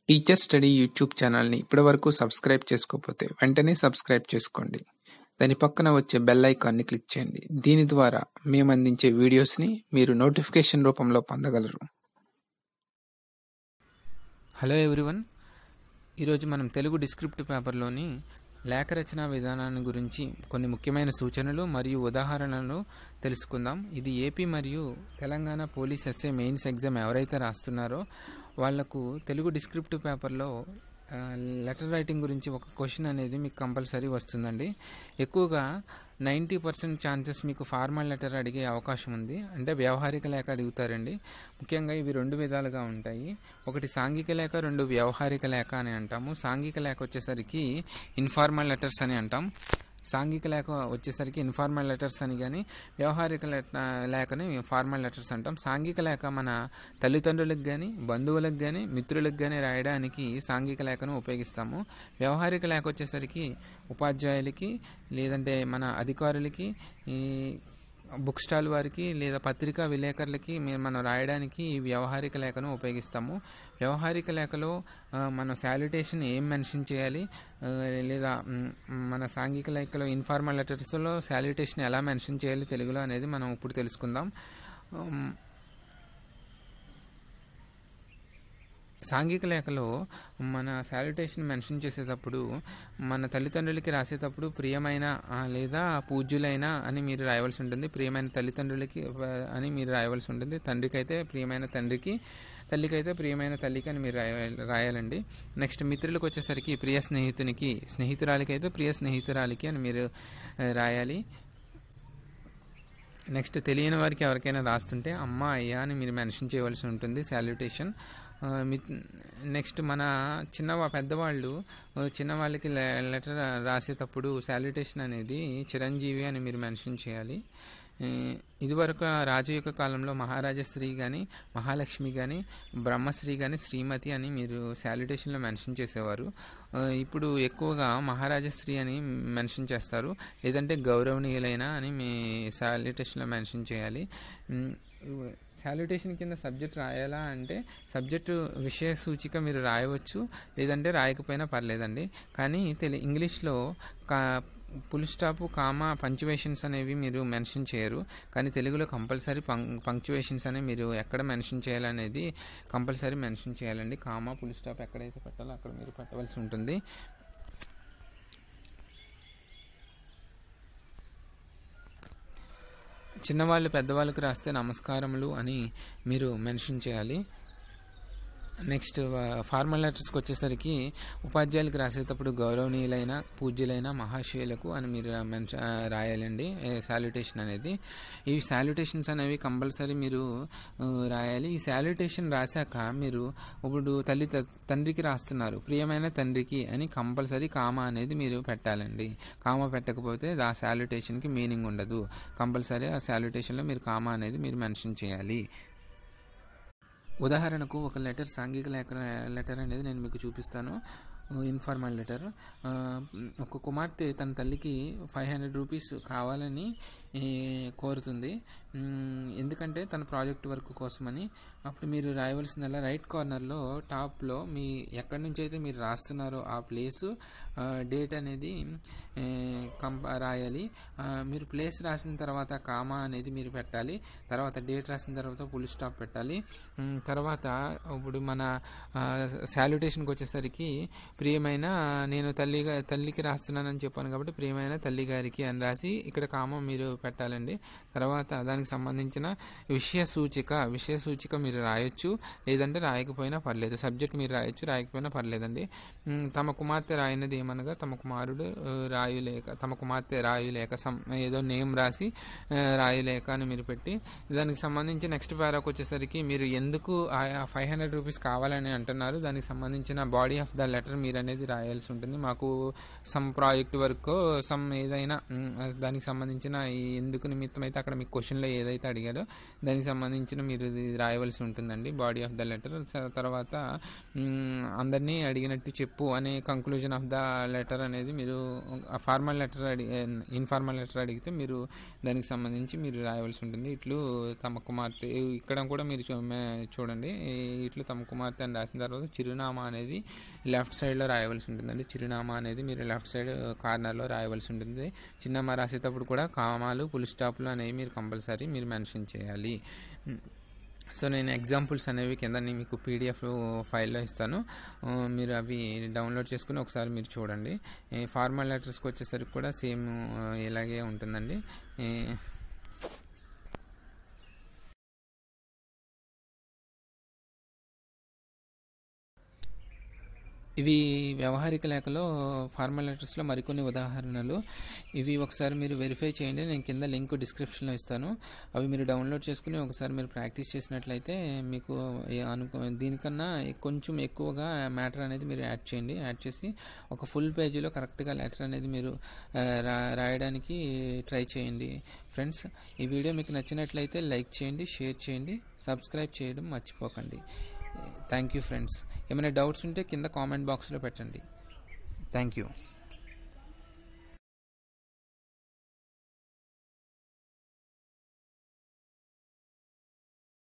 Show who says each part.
Speaker 1: teacher study YouTube ఛానల్ని ఇప్పటివరకు subscribe చేసుకోకపోతే వెంటనే సబ్స్క్రైబ్ చేసుకోండి దాని పక్కన వచ్చే బెల్ ఐకాన్ని క్లిక్ చేయండి దీని ద్వారా మేము అందించే వీడియోస్ని మీరు నోటిఫికేషన్ రూపంలో పొందగలరు హలో ఎవ్రీవన్ ఈరోజు మనం తెలుగు డిస్క్రిప్టివ్ పేపర్లోని లేఖ రచన విధానాన్ని గురించి కొన్ని ముఖ్యమైన సూచనలు మరియు ఉదాహరణలు తెలుసుకుందాం ఇది ఏపీ మరియు Telangana police SA mains exam ఎవరైతే రాస్తున్నారో వాళ్లకు తెలుగు డిస్క్రిప్టివ్ పేపర్లో ఆ, లెటర్ రైటింగ్ గురించి ఒక క్వశ్చన్ అనేది మీకు కంపల్సరీ వస్తుందండి ఎక్కువగా నైంటీ పర్సెంట్ ఛాన్సెస్ మీకు ఫార్మల్ లెటర్ అడిగే అవకాశం ఉంది అంటే వ్యవహారిక లేఖ అడుగుతారండి ముఖ్యంగా ఇవి రెండు విధాలుగా ఉంటాయి ఒకటి సాంఘిక లేఖ రెండు వ్యవహారిక లేఖ అని అంటాము సాంఘిక లేఖ వచ్చేసరికి ఇన్ఫార్మల్ లెటర్స్ అని అంటాం సాంఘిక లేఖ వచ్చేసరికి ఇన్ఫార్మల్ లెటర్స్ అని కానీ వ్యవహారిక లెట లేఖని ఫార్మల్ లెటర్స్ అంటాం సాంఘిక లేఖ మన తల్లిదండ్రులకు కానీ బంధువులకు కానీ మిత్రులకు కానీ రాయడానికి సాంఘిక లేఖను ఉపయోగిస్తాము వ్యవహారిక లేఖ వచ్చేసరికి ఉపాధ్యాయులకి లేదంటే మన అధికారులకి ఈ బుక్ స్టాల్ వారికి లేదా పత్రికా విలేకరులకి మేము మనం రాయడానికి ఈ వ్యవహారిక లేఖను ఉపయోగిస్తాము వ్యవహారిక లేఖలో ఆ, మనం శాలిటేషన్ ఏం మెన్షన్ చేయాలి ఆ, లేదా మ్, మన సాంఘిక లేఖలో ఇన్ఫార్మల్ లెటర్స్లో శాలిటేషన్ ఎలా మెన్షన్ చేయాలి తెలుగులో అనేది మనం ఇప్పుడు తెలుసుకుందాం ఉమ్, సాంఘిక లేఖలో మన శాలిటేషన్ మెన్షన్ చేసేటప్పుడు మన తల్లిదండ్రులకి రాసేటప్పుడు ప్రియమైన ఆ, లేదా పూజ్యులైన అని మీరు రాయవలసి ఉంటుంది ప్రియమైన తల్లిదండ్రులకి ఆ, అని మీరు రాయవలసి ఉంటుంది తండ్రికి అయితే ప్రియమైన తండ్రికి తల్లికి అయితే ప్రియమైన తల్లికి అని మీరు రాయ రాయాలండి నెక్స్ట్ మిత్రులకు వచ్చేసరికి ప్రియ స్నేహితునికి స్నేహితురాలికి అయితే ప్రియ స్నేహితురాలికి అని మీరు ఆ, రాయాలి నెక్స్ట్ తెలియని వారికి ఎవరికైనా రాస్తుంటే అమ్మ అయ్యా అని మీరు మెన్షన్ చేయవలసి ఉంటుంది శాల్యుటేషన్ నెక్స్ట్ మన చిన్న పెద్దవాళ్ళు ఆ, చిన్నవాళ్ళకి లె- లెటర్ రాసేటప్పుడు శాల్యుటేషన్ అనేది చిరంజీవి అని మీరు మెన్షన్ చేయాలి ఈ, ఇదివరకు ఆ రాజు యొక్క కాలంలో మహారాజశ్రీ కానీ మహాలక్ష్మి కానీ బ్రహ్మశ్రీ కానీ శ్రీమతి అని మీరు శాల్యుటేషన్లో మెన్షన్ చేసేవారు ఆ, ఇప్పుడు ఎక్కువగా మహారాజశ్రీ అని మెన్షన్ చేస్తారు లేదంటే గౌరవనీయులైన అని మీ శాల్యుటేషన్లో మెన్షన్ చేయాలి శాల్యుటేషన్ కింద సబ్జెక్ట్ రాయాలా అంటే సబ్జెక్టు విషయ సూచిక మీరు రాయవచ్చు లేదంటే రాయకపోయినా పర్లేదండి కానీ తెలి ఇంగ్లీష్లో కా ఫుల్ స్టాప్ కామా పంక్చువేషన్స్ అనేవి మీరు మెన్షన్ చేయరు కానీ తెలుగులో కంపల్సరీ పం పంక్చువేషన్స్ అనేవి మీరు ఎక్కడ మెన్షన్ చేయాలనేది కంపల్సరీ మెన్షన్ చేయాలండి కామా ఫుల్ స్టాప్ ఎక్కడైతే పెట్టాలో అక్కడ మీరు పెట్టవలసి ఉంటుంది చిన్నవాళ్ళు పెద్దవాళ్ళకి రాస్తే నమస్కారములు అని మీరు మెన్షన్ చేయాలి నెక్స్ట్ ఫార్మల్ లెటర్స్కి వచ్చేసరికి ఉపాధ్యాయులకు రాసేటప్పుడు గౌరవనీయులైన పూజ్యులైన మహాశయులకు అని మీరు మెన్షన్ రాయాలండి శాల్యుటేషన్ అనేది ఈ శాల్యుటేషన్స్ అనేవి కంపల్సరీ మీరు ఆ, రాయాలి ఈ శాల్యుటేషన్ రాశాక మీరు ఇప్పుడు తల్లి త- తండ్రికి రాస్తున్నారు ప్రియమైన తండ్రికి అని కంపల్సరీ కామా అనేది మీరు పెట్టాలండి కామా పెట్టకపోతే ఆ శాల్యుటేషన్కి మీనింగ్ ఉండదు కంపల్సరీ ఆ శాల్యుటేషన్లో మీరు కామా అనేది మీరు మెన్షన్ చేయాలి ఉదాహరణకు ఒక లెటర్ సాంఘిక లేఖ లెటర్ అనేది నేను మీకు చూపిస్తాను ఇన్ఫార్మల్ లెటర్ ఆ, ఒక కుమార్తె తన తల్లికి ఫైవ్ హండ్రెడ్ రూపీస్ కావాలని ఈ, కోరుతుంది మ్, ఎందుకంటే తన ప్రాజెక్ట్ వర్క్ కోసమని అప్పుడు మీరు రాయవలసిందల్లా రైట్ కార్నర్లో టాప్లో మీ ఎక్కడి నుంచి అయితే మీరు రాస్తున్నారో ఆ ప్లేసు డేట్ అనేది ఏ, కంప రాయాలి ఆ, మీరు ప్లేస్ రాసిన తర్వాత కామా అనేది మీరు పెట్టాలి తర్వాత డేట్ రాసిన తర్వాత ఫుల్ స్టాప్ పెట్టాలి మ్, తర్వాత ఇప్పుడు మన శాల్యుటేషన్కి వచ్చేసరికి ప్రియమైన నేను తల్లిగా తల్లికి రాస్తున్నానని చెప్పాను కాబట్టి ప్రియమైన తల్లి గారికి అని రాసి ఇక్కడ కామా మీరు పెట్టాలండి తర్వాత దానికి సంబంధించిన విషయ సూచిక విషయ సూచిక మీరు రాయొచ్చు లేదంటే రాయకపోయినా పర్లేదు సబ్జెక్ట్ మీరు రాయొచ్చు రాయకపోయినా పర్లేదండి మ్, తమ కుమార్తె రాయినది ఏమనగా తమ కుమారుడు ఆ, రాయులేక తమ కుమార్తె రాయులేక సం ఏదో నేమ్ రాసి ఆ, రాయులేక అని మీరు పెట్టి దానికి సంబంధించి నెక్స్ట్ పారాకు వచ్చేసరికి మీరు ఎందుకు ఫైవ్ హండ్రెడ్ రూపీస్ కావాలని అంటున్నారు దానికి సంబంధించిన బాడీ ఆఫ్ ద లెటర్ మీరు అనేది రాయాల్సి ఉంటుంది మాకు సమ్ ప్రాజెక్ట్ వర్క్ సమ్ ఏదైనా మ్, దానికి సంబంధించిన ఈ ఎందుకు నిమిత్తం అయితే అక్కడ మీకు క్వశ్చన్లో ఏదైతే అడిగారో దానికి సంబంధించిన మీరు ఇది రాయవలసి ఉంటుందండి బాడీ ఆఫ్ ద లెటర్ తర్వాత మ్, అందరినీ అడిగినట్టు చెప్పు అనే కంక్లూజన్ ఆఫ్ ద లెటర్ అనేది మీరు ఫార్మల్ లెటర్ అడి ఇన్ఫార్మల్ లెటర్ అడిగితే మీరు దానికి సంబంధించి మీరు రాయవలసి ఉంటుంది ఇట్లు తమ కుమార్తె ఇక్కడ కూడా మీరు చూ- మే- చూడండి ఈ- ఇట్లు తమ కుమార్తె అని రాసిన తర్వాత చిరునామా అనేది లెఫ్ట్ సైడ్లో రాయవలసి ఉంటుందండి చిరునామా అనేది మీరు లెఫ్ట్ సైడ్ కార్నర్లో రాయవలసి ఉంటుంది చిన్నమ్మ రాసేటప్పుడు కూడా కామాలు పులి స్టాప్లు అనేవి మీరు కంపల్సరీ మీరు మెన్షన్ చేయాలి సో నేను ఎగ్జాంపుల్స్ అనేవి కింద నేను మీకు పీడిఎఫ్ ఫైల్లో ఇస్తాను ఆ, మీరు అవి డౌన్లోడ్ చేసుకుని ఒకసారి మీరు చూడండి ఈ ఫార్మల్ లెటర్స్కి వచ్చేసరికి కూడా సేమ్ ఇలాగే ఉంటుందండి ఈ ఇవి వ్యవహారిక లేఖలో ఫార్మల్ లెటర్స్లో మరికొన్ని ఉదాహరణలు ఇవి ఒకసారి మీరు వెరిఫై చేయండి నేను కింద లింక్ డిస్క్రిప్షన్లో ఇస్తాను అవి మీరు డౌన్లోడ్ చేసుకుని ఒకసారి మీరు ప్రాక్టీస్ చేసినట్లయితే మీకు ఏ అనుకో దీనికన్నా కొంచెం ఎక్కువగా మ్యాటర్ అనేది మీరు యాడ్ చేయండి యాడ్ చేసి ఒక ఫుల్ పేజీలో కరెక్ట్గా లెటర్ అనేది మీరు ఆ, రా రాయడానికి ట్రై చేయండి ఫ్రెండ్స్ ఈ వీడియో మీకు నచ్చినట్లయితే లైక్ చేయండి షేర్ చేయండి సబ్స్క్రైబ్ చేయడం మర్చిపోకండి థ్యాంక్ యూ ఫ్రెండ్స్ ఏమైనా డౌట్స్ ఉంటే కింద కామెంట్ బాక్స్లో పెట్టండి థ్యాంక్ యూ